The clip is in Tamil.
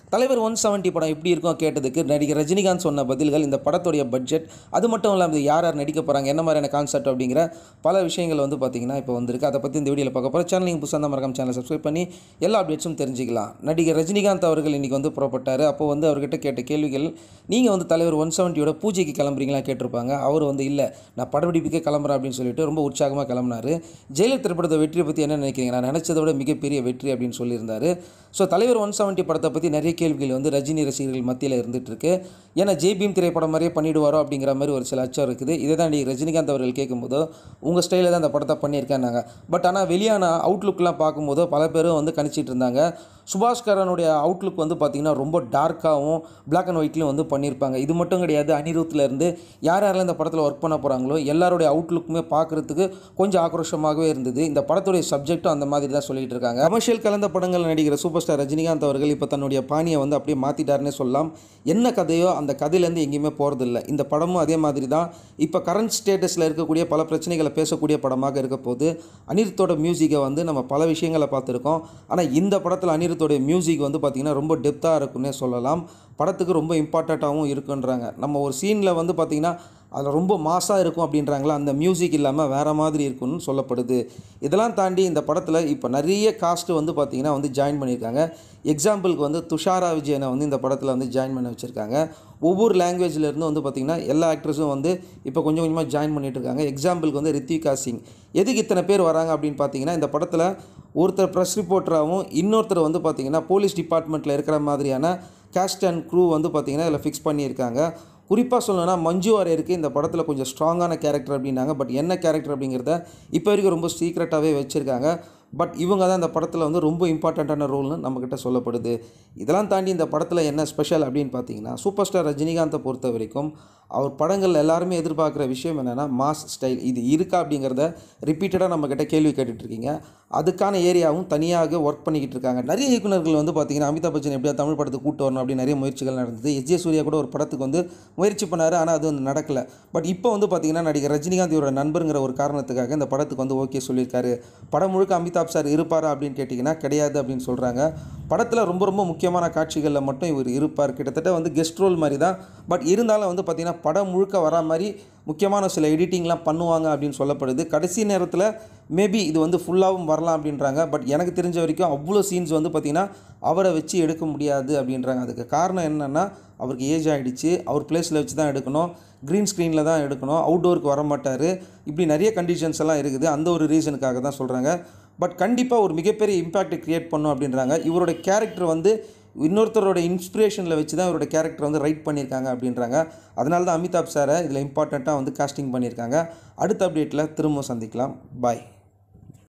தலைவர் ஒன் செவன்ட்டி படம் எப்படி இருக்கும் கேட்டதுக்கு நடிகர் ரஜினிகாந்த் சொன்ன பதில்கள் இந்த படத்துடைய பட்ஜெட் அது மட்டும் இல்லாமல் இது யார் யார் நடிக்க போகிறாங்க என்ன மாதிரியான கான்செப்ட் அப்படிங்கிற பல விஷயங்கள் வந்து பார்த்தீங்கன்னா இப்போ வந்திருக்கு அதை பற்றி இந்த வீடியோவில் பார்க்க போகிறோம் சேனல் நீங்கள் புதுசாக தான் மறக்காம சேனலை சப்ஸ்கிரைப் பண்ணி எல்லா அப்டேட்ஸும் தெரிஞ்சுக்கலாம் நடிகர் ரஜினிகாந்த் அவர்கள் இன்றைக்கி வந்து புறப்பட்டார் அப்போ வந்து அவர்கிட்ட கேட்ட கேள்விகள் நீங்கள் வந்து தலைவர் ஒன் செவன்ட்டியோட பூஜைக்கு கிளம்புறீங்களா கேட்டிருப்பாங்க அவர் வந்து இல்லை நான் படப்பிடிப்புக்கே கிளம்புறேன் அப்படின்னு சொல்லிட்டு ரொம்ப உற்சாகமாக கிளம்புனாரு ஜெயிலர் திரைப்படத்தை வெற்றியை பற்றி என்ன நினைக்கிறீங்க நான் நினச்சதை விட மிகப்பெரிய வெற்றி அப்படின்னு சொல்லியிருந்தாரு ஸோ தலைவர் ஒன் செவன்ட்டி படத்தை பற்றி நிறைய கேள்விகள் வந்து ரஜினி ரசிகர்கள் மத்தியில் இருந்துட்டு இருக்கு ஏன்னா ஜெய்பீம் திரைப்படம் மாதிரியே பண்ணிடுவாரோ அப்படிங்கிற மாதிரி ஒரு சில அச்சம் இருக்குது இதை தான் நீ ரஜினிகாந்த் அவர்கள் கேட்கும்போது உங்கள் ஸ்டைலில் தான் அந்த படத்தை பண்ணியிருக்கேன்னாங்க பட் ஆனால் வெளியான அவுட்லுக்லாம் பார்க்கும்போது பல பேரும் வந்து கணிச்சிட்டு இருந்தாங்க சுபாஷ்கரனுடைய அவுட்லுக் வந்து பார்த்திங்கன்னா ரொம்ப டார்க்காகவும் பிளாக் அண்ட் ஒயிட்லையும் வந்து பண்ணியிருப்பாங்க இது மட்டும் கிடையாது அனிருத்தில் இருந்து யார் யாரெல்லாம் இந்த படத்தில் ஒர்க் பண்ண போகிறாங்களோ எல்லாருடைய அவுட்லுக்குமே பார்க்குறதுக்கு கொஞ்சம் ஆக்ரோஷமாகவே இருந்தது இந்த படத்துடைய சப்ஜெக்ட்டும் அந்த மாதிரி தான் சொல்லிட்டு இருக்காங்க கமர்ஷியல் கலந்த படங்கள் நடிக்கிற சூப்பர் ஸ்டார் ரஜினிகாந்த் அவர்கள் இப்போ தன்னுடைய பாணியை வந்து அப்படியே மாற்றிட்டாருன்னே சொல்லலாம் என்ன கதையோ அந்த கதையிலேருந்து எங்கேயுமே போகிறதில்ல இந்த படமும் அதே மாதிரி தான் இப்போ கரண்ட் ஸ்டேட்டஸில் இருக்கக்கூடிய பல பிரச்சனைகளை பேசக்கூடிய படமாக இருக்க போது அனிருத்தோட மியூசிக்கை வந்து நம்ம பல விஷயங்களை பார்த்துருக்கோம் ஆனால் இந்த படத்தில் அனிருத்தோடைய மியூசிக் வந்து பார்த்திங்கன்னா ரொம்ப டெப்த்தாக இருக்குன்னே சொல்லலாம் படத்துக்கு ரொம்ப இம்பார்ட்டண்ட்டாகவும் இருக்குன்றாங்க நம்ம ஒரு சீனில் வந்து பார்த்திங்கன்னா அதில் ரொம்ப மாசாக இருக்கும் அப்படின்றாங்களா அந்த மியூசிக் இல்லாமல் வேறு மாதிரி இருக்குன்னு சொல்லப்படுது இதெல்லாம் தாண்டி இந்த படத்தில் இப்போ நிறைய காஸ்ட்டு வந்து பார்த்திங்கன்னா வந்து ஜாயின் பண்ணியிருக்காங்க எக்ஸாம்பிளுக்கு வந்து துஷாரா விஜயனை வந்து இந்த படத்தில் வந்து ஜாயின் பண்ண வச்சுருக்காங்க ஒவ்வொரு லாங்குவேஜ்லேருந்து வந்து பார்த்திங்கன்னா எல்லா ஆக்ட்ரஸும் வந்து இப்போ கொஞ்சம் கொஞ்சமாக ஜாயின் பண்ணிட்டு இருக்காங்க எக்ஸாம்பிளுக்கு வந்து ரித்விகா சிங் எதுக்கு இத்தனை பேர் வராங்க அப்படின்னு பார்த்தீங்கன்னா இந்த படத்தில் ஒருத்தர் ப்ரெஸ் ரிப்போர்ட்டராகவும் இன்னொருத்தர் வந்து பார்த்திங்கன்னா போலீஸ் டிபார்ட்மெண்ட்டில் இருக்கிற மாதிரியான கேஸ்ட் அண்ட் க்ரூ வந்து பார்த்திங்கன்னா இதில் ஃபிக்ஸ் பண்ணியிருக்காங்க குறிப்பாக சொல்லணும்னா மஞ்சு வாரியருக்கு இந்த படத்தில் கொஞ்சம் ஸ்ட்ராங்கான கேரக்டர் அப்படின்னாங்க பட் என்ன கேரக்டர் அப்படிங்கிறத இப்போ வரைக்கும் ரொம்ப சீக்ரெட்டாகவே வச்சுருக்காங்க பட் இவங்க தான் இந்த படத்தில் வந்து ரொம்ப இம்பார்ட்டண்ட்டான ரோல்னு நம்மக்கிட்ட சொல்லப்படுது இதெல்லாம் தாண்டி இந்த படத்தில் என்ன ஸ்பெஷல் அப்படின்னு பார்த்தீங்கன்னா சூப்பர் ஸ்டார் ரஜினிகாந்தை பொறுத்த வரைக்கும் அவர் படங்கள் எல்லாருமே எதிர்பார்க்குற விஷயம் என்னென்னா மாஸ் ஸ்டைல் இது இருக்கா அப்படிங்கிறத ரிப்பீட்டடாக நம்மக்கிட்ட கேள்வி கேட்டுட்ருக்கீங்க அதுக்கான ஏரியாவும் தனியாக ஒர்க் பண்ணிக்கிட்டு இருக்காங்க நிறைய இயக்குநர்கள் வந்து பார்த்திங்கன்னா அமிதாப் பச்சன் எப்படியா தமிழ் படத்துக்கு கூட்டு வரணும் அப்படின்னு நிறைய முயற்சிகள் நடந்தது எஸ் ஜே சூர்யா கூட ஒரு படத்துக்கு வந்து முயற்சி பண்ணார் ஆனால் அது வந்து நடக்கலை பட் இப்போ வந்து பார்த்திங்கன்னா நடிகர் ரஜினிகாந்த் இவரோட நண்பருங்கிற ஒரு காரணத்துக்காக இந்த படத்துக்கு வந்து ஓகே சொல்லியிருக்காரு படம் முழுக்க அமிதாப் சார் இருப்பாரா அப்படின்னு கேட்டிங்கன்னா கிடையாது அப்படின்னு சொல்கிறாங்க படத்தில் ரொம்ப ரொம்ப முக்கியமான காட்சிகளில் மட்டும் இவர் இருப்பார் கிட்டத்தட்ட வந்து கெஸ்ட் ரோல் மாதிரி தான் பட் இருந்தாலும் வந்து பார்த்திங்கன்னா படம் முழுக்க வரா மாதிரி முக்கியமான சில எடிட்டிங்லாம் பண்ணுவாங்க அப்படின்னு சொல்லப்படுது கடைசி நேரத்தில் மேபி இது வந்து ஃபுல்லாகவும் வரலாம் அப்படின்றாங்க பட் எனக்கு தெரிஞ்ச வரைக்கும் அவ்வளோ சீன்ஸ் வந்து பார்த்திங்கன்னா அவரை வச்சு எடுக்க முடியாது அப்படின்றாங்க அதுக்கு காரணம் என்னென்னா அவருக்கு ஏஜ் ஆகிடுச்சு அவர் பிளேஸில் வச்சு தான் எடுக்கணும் க்ரீன் ஸ்க்ரீனில் தான் எடுக்கணும் அவுட்டோருக்கு வர மாட்டார் இப்படி நிறைய கண்டிஷன்ஸ் எல்லாம் இருக்குது அந்த ஒரு ரீசனுக்காக தான் சொல்கிறாங்க பட் கண்டிப்பாக ஒரு மிகப்பெரிய இம்பேக்டை க்ரியேட் பண்ணும் அப்படின்றாங்க இவரோட கேரக்டர் வந்து இன்னொருத்தரோட இன்ஸ்பிரேஷனில் வச்சு தான் இவரோட கேரக்டர் வந்து ரைட் பண்ணியிருக்காங்க அப்படின்றாங்க அதனால தான் அமிதாப் சாரை இதில் இம்பார்ட்டண்ட்டாக வந்து காஸ்டிங் பண்ணியிருக்காங்க அடுத்த அப்டேட்டில் திரும்ப சந்திக்கலாம் பாய்